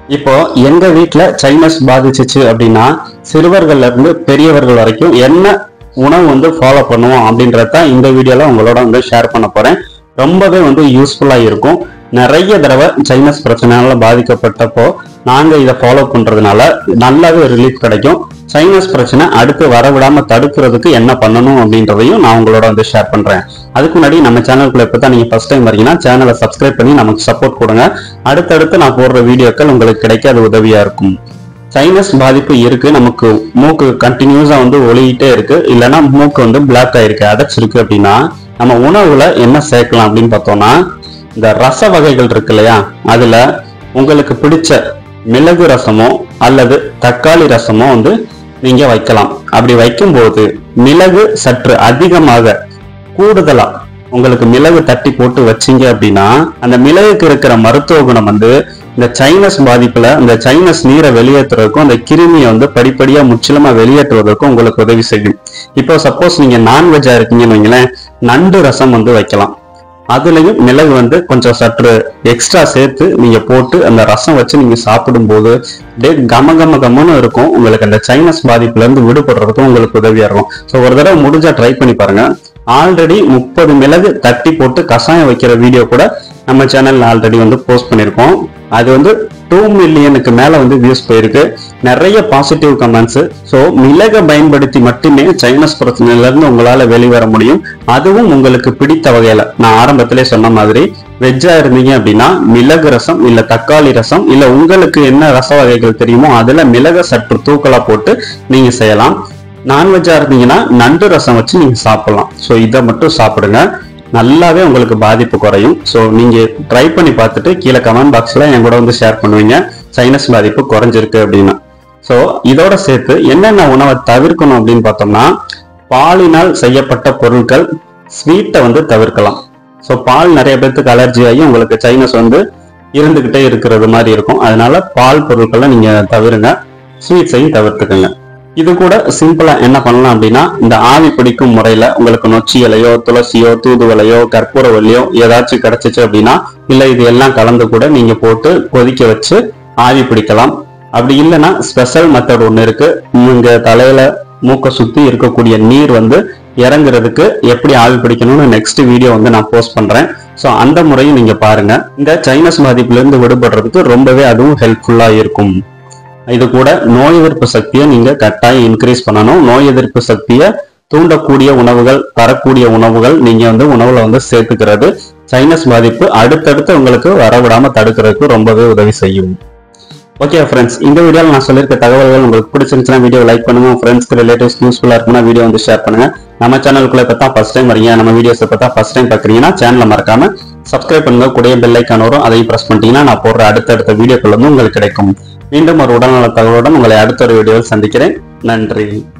இப்போ எங்க வீட்ல சைனஸ் பாதிச்சிச்சு அப்படின்னா சிறுவர்கள்ல இருந்து பெரியவர்கள் வரைக்கும் என்ன உணவு வந்து ஃபாலோ பண்ணுவோம் அப்படின்றத இந்த வீடியோல உங்களோட வந்து ஷேர் பண்ண போறேன் ரொம்பவே வந்து யூஸ்ஃபுல்லா இருக்கும் நிறைய தடவை சைனஸ் பிரச்சனையால பாதிக்கப்பட்டப்போ நாங்க இதை ஃபாலோ பண்றதுனால நல்லாவே ரிலீஃப் கிடைக்கும் சைனஸ் பிரச்சனை அடுத்து வரவிடாம தடுக்கிறதுக்கு என்ன பண்ணணும் அப்படின்றதையும் நான் உங்களோட வந்து ஷேர் பண்றேன் அதுக்கு முன்னாடி நம்ம சேனலுக்குள்ள இப்போ தான் நீங்க ஃபர்ஸ்ட் டைம் வரீங்கன்னா சேனலை சப்ஸ்கிரைப் பண்ணி நமக்கு சப்போர்ட் கொடுங்க அடுத்தடுத்து நான் போடுற வீடியோக்கள் உங்களுக்கு கிடைக்க அது உதவியா இருக்கும் சைனஸ் பாதிப்பு இருக்கு நமக்கு மூக்கு கண்டினியூஸா வந்து ஒளியிட்டே இருக்கு இல்லைன்னா மூக்கு வந்து பிளாக் ஆயிருக்கு அடைச்சிருக்கு அப்படின்னா நம்ம உணவுல என்ன சேர்க்கலாம் அப்படின்னு பார்த்தோம்னா இந்த ரச வகைகள் இருக்கு இல்லையா அதுல உங்களுக்கு பிடிச்ச மிளகு ரசமோ அல்லது தக்காளி ரசமோ வந்து நீங்க வைக்கலாம் அப்படி வைக்கும்போது மிளகு சற்று அதிகமாக கூடுதலா உங்களுக்கு மிளகு தட்டி போட்டு வச்சீங்க அப்படின்னா அந்த மிளகுக்கு இருக்கிற மருத்துவ குணம் வந்து இந்த சைனஸ் பாதிப்புல இந்த சைனஸ் நீரை வெளியேற்றுறதுக்கும் அந்த கிருமியை வந்து படிப்படியா முற்றிலுமா வெளியேற்றுவதற்கும் உங்களுக்கு உதவி செய்யும் இப்போ சப்போஸ் நீங்க நான்வெஜ்ஜா இருக்கீங்கன்னு வைங்களேன் நண்டு ரசம் வந்து வைக்கலாம் அதுலயும் மிளகு வந்து கொஞ்சம் சற்று எக்ஸ்ட்ரா சேர்த்து நீங்க போட்டு அந்த ரசம் வச்சு நீங்க சாப்பிடும்போது அப்படியே கம கம கமன்னு இருக்கும் உங்களுக்கு அந்த சைனஸ் பாதிப்புல இருந்து விடுபடுறதுக்கும் உங்களுக்கு உதவியா இருக்கும் ஸோ ஒரு தடவை முடிஞ்சா ட்ரை பண்ணி பாருங்க ஆல்ரெடி முப்பது மிளகு தட்டி போட்டு கஷாயம் வைக்கிற வீடியோ கூட நம்ம சேனல்ல ஆல்ரெடி வந்து போஸ்ட் பண்ணியிருக்கோம் அது வந்து டூ மில்லியனுக்கு மேல வந்து வியூஸ் போயிருக்கு நிறைய பாசிட்டிவ் கமெண்ட்ஸ் ஸோ மிளகை பயன்படுத்தி மட்டுமே சைனஸ் பிரச்சனையில இருந்து உங்களால வெளிவர முடியும் அதுவும் உங்களுக்கு பிடித்த வகையில நான் ஆரம்பத்திலே சொன்ன மாதிரி வெஜ்ஜா இருந்தீங்க அப்படின்னா மிளகு ரசம் இல்ல தக்காளி ரசம் இல்ல உங்களுக்கு என்ன ரச வகைகள் தெரியுமோ அதுல மிளகை சற்று தூக்கலா போட்டு நீங்க செய்யலாம் நான்வெஜ்ஜா இருந்தீங்கன்னா நண்டு ரசம் வச்சு நீங்க சாப்பிடலாம் ஸோ இதை மட்டும் சாப்பிடுங்க நல்லாவே உங்களுக்கு பாதிப்பு குறையும் ஸோ நீங்க ட்ரை பண்ணி பார்த்துட்டு கீழே கமெண்ட் பாக்ஸ்ல என் கூட வந்து ஷேர் பண்ணுவீங்க சைனஸ் பாதிப்பு குறைஞ்சிருக்கு அப்படின்னு ஸோ இதோட சேர்த்து என்னென்ன உணவை தவிர்க்கணும் அப்படின்னு பார்த்தோம்னா பாலினால் செய்யப்பட்ட பொருட்கள் ஸ்வீட்டை வந்து தவிர்க்கலாம் ஸோ பால் நிறைய பேர்த்துக்கு அலர்ஜி ஆகி உங்களுக்கு சைனஸ் வந்து இருந்துகிட்டே இருக்கிறது மாதிரி இருக்கும் அதனால பால் பொருட்களை நீங்க தவிருங்க ஸ்வீட்ஸையும் தவிர்த்துக்குங்க இது கூட சிம்பிளா என்ன பண்ணலாம் அப்படின்னா இந்த ஆவி பிடிக்கும் முறையில உங்களுக்கு நொச்சி இலையோ துளசியோ தூதுவளையோ கற்பூரவல்லியோ ஏதாச்சும் கிடைச்சிச்சு அப்படின்னா இல்ல இது எல்லாம் கலந்து கூட நீங்க போட்டு கொதிக்க வச்சு ஆவி பிடிக்கலாம் அப்படி இல்லைன்னா ஸ்பெஷல் மெத்தட் ஒன்று இருக்கு உங்க தலையில மூக்க சுத்தி இருக்கக்கூடிய நீர் வந்து இறங்குறதுக்கு எப்படி ஆவி பிடிக்கணும்னு நெக்ஸ்ட் வீடியோ வந்து நான் போஸ்ட் பண்றேன் ஸோ அந்த முறையும் நீங்க பாருங்க இந்த சைனஸ் பாதிப்புல இருந்து விடுபடுறதுக்கு ரொம்பவே அதுவும் ஹெல்ப்ஃபுல்லா இருக்கும் இது கூட நோய் எதிர்ப்பு சக்தியை நீங்க கட்டாயம் இன்க்ரீஸ் பண்ணணும் நோய் எதிர்ப்பு சக்தியை தூண்டக்கூடிய உணவுகள் தரக்கூடிய உணவுகள் நீங்க வந்து உணவுல வந்து சேர்த்துக்கிறது சைனஸ் பாதிப்பு அடுத்தடுத்து உங்களுக்கு வரவிடாம தடுக்கிறதுக்கு ரொம்பவே உதவி செய்யும் ஓகே ஃப்ரெண்ட்ஸ் இந்த வீடியோவில் நான் சொல்லியிருக்க தகவல்கள் உங்களுக்கு பிடிச்சிருந்துச்சுன்னா வீடியோ லைக் பண்ணுங்க ஃப்ரெண்ட்ஸ்க்கு ரிலேட்டிவ்ஸ் யூஸ்ஃபுல்லாக இருக்குன்னா வீடியோ வந்து ஷேர் பண்ணுங்க நம்ம சேனலுக்குள்ள இப்போ தான் ஃபர்ஸ்ட் டைம் வரீங்க நம்ம வீடியோஸ் இப்போ தான் ஃபர்ஸ்ட் டைம் பார்க்குறீங்கன்னா சேனலை மறக்காம சப்ஸ்கிரைப் பண்ணுங்க கூடிய பெல் ஐக்கான் வரும் அதையும் ப்ரெஸ் பண்ணிட்டீங்கன்னா நான் போடுற அடுத்தடுத்த வீடியோக்கள் வந்து உங்களுக்கு கிடைக்கும் மீண்டும் ஒரு உடல்நல தகவலுடன் உங்களை அடுத்த ஒரு வீடியோவில் சந்திக்கிறேன் நன்றி